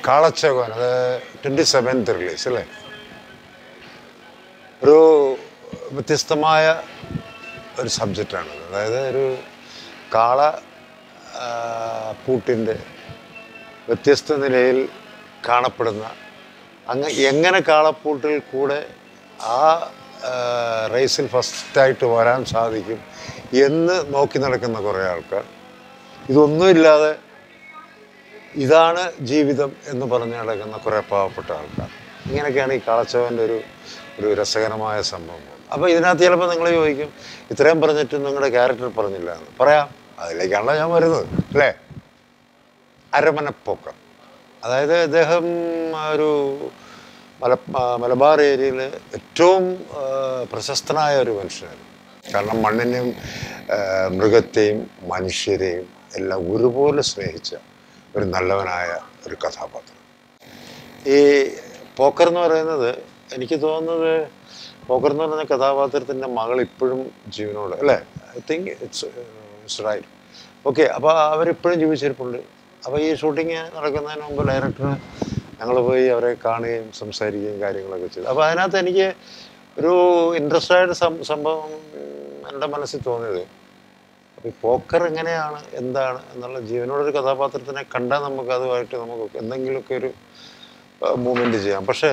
കാളച്ചകോൻ അത് twenty seventh release അല്ലേ ഒരു വ്യത്യസ്തമായ ഒരു സബ്ജക്റ്റാണ് അതായത് ഒരു കാള ആ, പൂട്ടിൻ്റെ വ്യത്യസ്ത നിലയിൽ കാണപ്പെടുന്ന അങ്ങ് എങ്ങനെ കാളപ്പൂട്ടിൽ കൂടെ ആ ആ, റേസിൽ ഫസ്റ്റായിട്ട് വരാൻ സാധിക്കും എന്ന് നോക്കി നടക്കുന്ന കുറേ ആൾക്കാർ ഇതൊന്നുമില്ലാതെ ഇതാണ് ജീവിതം എന്ന് പറഞ്ഞു നടക്കുന്ന കുറേ പാവപ്പെട്ട ആൾക്കാർ ഇങ്ങനെയൊക്കെയാണ് ഈ കാളച്ചവൻ്റെ ഒരു ഒരു രസകരമായ സംഭവം അപ്പോൾ ഇതിനകത്ത് ചിലപ്പോൾ നിങ്ങൾ ചോദിക്കും ഇത്രയും പറഞ്ഞിട്ട് നിങ്ങളുടെ ക്യാരക്ടർ പറഞ്ഞില്ല എന്ന് പറയാം അതിലേക്കാണല്ലോ ഞാൻ വരുന്നത് അല്ലേ അരമനപ്പൊക്കം അതായത് അദ്ദേഹം ഒരു മല മലബാർ ഏരിയയിൽ ഏറ്റവും ആ, പ്രശസ്തനായ ഒരു മനുഷ്യനായിരുന്നു കാരണം മണ്ണിനെയും ആ, മൃഗത്തെയും മനുഷ്യരെയും എല്ലാം ഒരുപോലെ സ്നേഹിച്ച ഒരു നല്ലവനായ ഒരു കഥാപാത്രം ഈ പോക്കർ എന്ന് പറയുന്നത് എനിക്ക് തോന്നുന്നത് പോക്കർ എന്ന് പറയുന്ന കഥാപാത്രത്തിൻ്റെ മകൾ ഇപ്പോഴും ജീവനോട് അല്ലേ I think it's it's right okay അപ്പോൾ അവരിപ്പോഴും ജീവിച്ചിരിപ്പുണ്ട് അപ്പോൾ ഈ ഷൂട്ടിങ് നടക്കുന്നതിന് മുമ്പ് ഡയറക്ടർ ഞങ്ങൾ പോയി അവരെ കാണുകയും സംസാരിക്കുകയും കാര്യങ്ങളൊക്കെ ചെയ്തു അപ്പോൾ അതിനകത്ത് എനിക്ക് ഒരു ഇൻട്രസ്റ്റ് ആയിട്ട് സംഭവം എൻ്റെ മനസ്സിൽ തോന്നിയത് അപ്പോൾ ഈ പോക്കർ എങ്ങനെയാണ് എന്താണ് എന്നുള്ള ജീവനോടൊരു കഥാപാത്രത്തിനെ കണ്ടാൽ നമുക്ക് അതുമായിട്ട് നമുക്ക് എന്തെങ്കിലുമൊക്കെ ഒരു മൂവ്മെൻറ്റ് ചെയ്യാം പക്ഷേ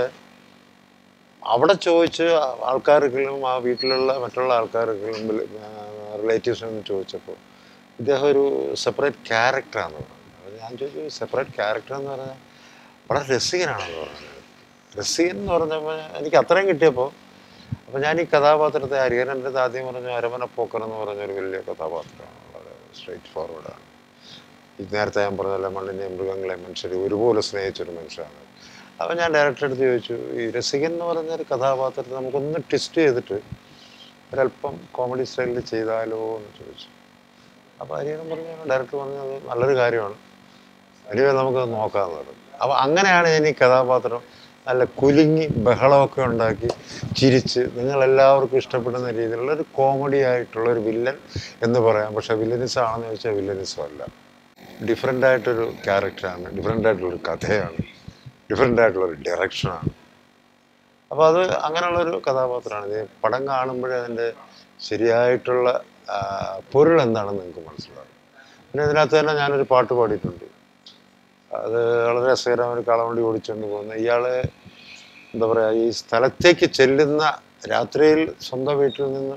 അവിടെ ചോദിച്ച് ആൾക്കാർക്കെങ്കിലും ആ വീട്ടിലുള്ള മറ്റുള്ള ആൾക്കാർക്കെങ്കിലും റിലേറ്റീവ്സിനൊന്നും ചോദിച്ചപ്പോൾ ഇദ്ദേഹം ഒരു സെപ്പറേറ്റ് ക്യാരക്ടറാണെന്ന് പറഞ്ഞു അപ്പോൾ ഞാൻ ചോദിച്ചു സെപ്പറേറ്റ് ക്യാരക്ടർ എന്ന് പറഞ്ഞാൽ വളരെ രസികനാണെന്ന് പറഞ്ഞത് രസികൻ എന്ന് പറഞ്ഞപ്പോൾ എനിക്ക് അത്രയും കിട്ടിയപ്പോൾ അപ്പോൾ ഞാൻ ഈ കഥാപാത്രത്തെ ഹരിഹരൻ്റെ അടുത്ത് ആദ്യം പറഞ്ഞ അരമന പോക്കർ എന്ന് പറഞ്ഞ ഒരു വലിയ കഥാപാത്രമാണ് വളരെ സ്ട്രേറ്റ് ഫോർവേഡാണ് ഈ നേരത്തെ ഞാൻ പറഞ്ഞല്ല മണ്ണിനെയും മൃഗങ്ങളെയും മനുഷ്യരെ ഒരുപോലെ സ്നേഹിച്ചൊരു മനുഷ്യനാണ് അപ്പോൾ ഞാൻ ഡയറക്ടറെ അടുത്ത് ചോദിച്ചു ഈ രസികൻ എന്ന് പറഞ്ഞ ഒരു കഥാപാത്രത്തെ നമുക്കൊന്ന് ട്വിസ്റ്റ് ചെയ്തിട്ട് ഒരല്പം കോമഡി സ്റ്റൈലിൽ ചെയ്താലോ എന്ന് ചോദിച്ചു അപ്പോൾ ഹരിഹരൻ പറഞ്ഞു ഡയറക്ടർ പറഞ്ഞത് നല്ലൊരു കാര്യമാണ് എനിവേ നമുക്കത് നോക്കാമെന്ന് പറഞ്ഞു അപ്പോൾ അങ്ങനെയാണ് ഞാൻ ഈ കഥാപാത്രം നല്ല കുലുങ്ങി ബഹളമൊക്കെ ഉണ്ടാക്കി ചിരിച്ച് നിങ്ങളെല്ലാവർക്കും ഇഷ്ടപ്പെടുന്ന രീതിയിലുള്ള ഒരു കോമഡി ആയിട്ടുള്ള ഒരു വില്ലൻ എന്ന് പറയാം പക്ഷേ വില്ലനിസം ആണെന്ന് ചോദിച്ചാൽ വില്ലനിസം അല്ല ഡിഫറെൻ്റ് ആയിട്ടൊരു ക്യാരക്ടറാണ് ഡിഫറെൻ്റ് ആയിട്ടുള്ളൊരു കഥയാണ് ഡിഫറെൻ്റ് ആയിട്ടുള്ളൊരു ഡയറക്ഷനാണ് അപ്പോൾ അത് അങ്ങനെയുള്ളൊരു കഥാപാത്രമാണ് ഇത് പടം കാണുമ്പോഴേ അതിൻ്റെ ശരിയായിട്ടുള്ള ആ, പൊരുൾ എന്താണെന്ന് നിങ്ങൾക്ക് മനസ്സിലാവും പിന്നെ ഇതിനകത്ത് തന്നെ ഞാനൊരു പാട്ട് പാടിയിട്ടുണ്ട് അത് വളരെ രസകരമായ ഒരു കളവണ്ടി ഓടിച്ചുകൊണ്ട് പോകുന്ന ഇയാൾ എന്താ പറയുക ഈ സ്ഥലത്തേക്ക് ചെല്ലുന്ന രാത്രിയിൽ സ്വന്തം വീട്ടിൽ നിന്ന്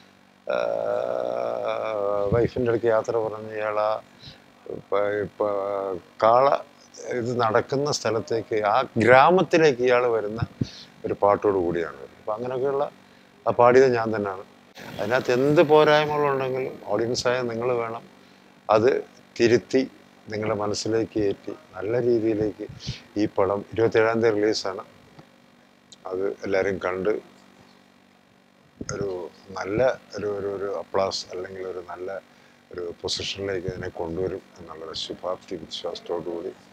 വൈഫിൻ്റെ അടുക്ക് യാത്ര പറഞ്ഞ് ഇയാൾ ആ ഇപ്പ- ഇപ്പ കാള ഇത് നടക്കുന്ന സ്ഥലത്തേക്ക് ആ ഗ്രാമത്തിലേക്ക് ഇയാൾ വരുന്ന ഒരു പാട്ടോട് കൂടിയാണ് അപ്പം അങ്ങനെയൊക്കെയുള്ള ആ പാടിയത് ഞാൻ തന്നെയാണ് അതിനകത്ത് എന്ത് പോരായ്മകളുണ്ടെങ്കിലും ഓഡിയൻസായ നിങ്ങൾ വേണം അത് തിരുത്തി നിങ്ങളുടെ മനസ്സിലേക്ക് കയറ്റി നല്ല രീതിയിലേക്ക് ഈ പടം ഇരുപത്തേഴാം തീയതി റിലീസാണ് അത് എല്ലാവരും കണ്ട് ഒരു നല്ല ഒരു ഒരു ഒരു അപ്ലാസ് അല്ലെങ്കിൽ ഒരു നല്ല ഒരു പൊസിഷനിലേക്ക് ഇതിനെ കൊണ്ടുവരും എന്നുള്ള ശുഭാപ്തി വിശ്വാസത്തോടു കൂടി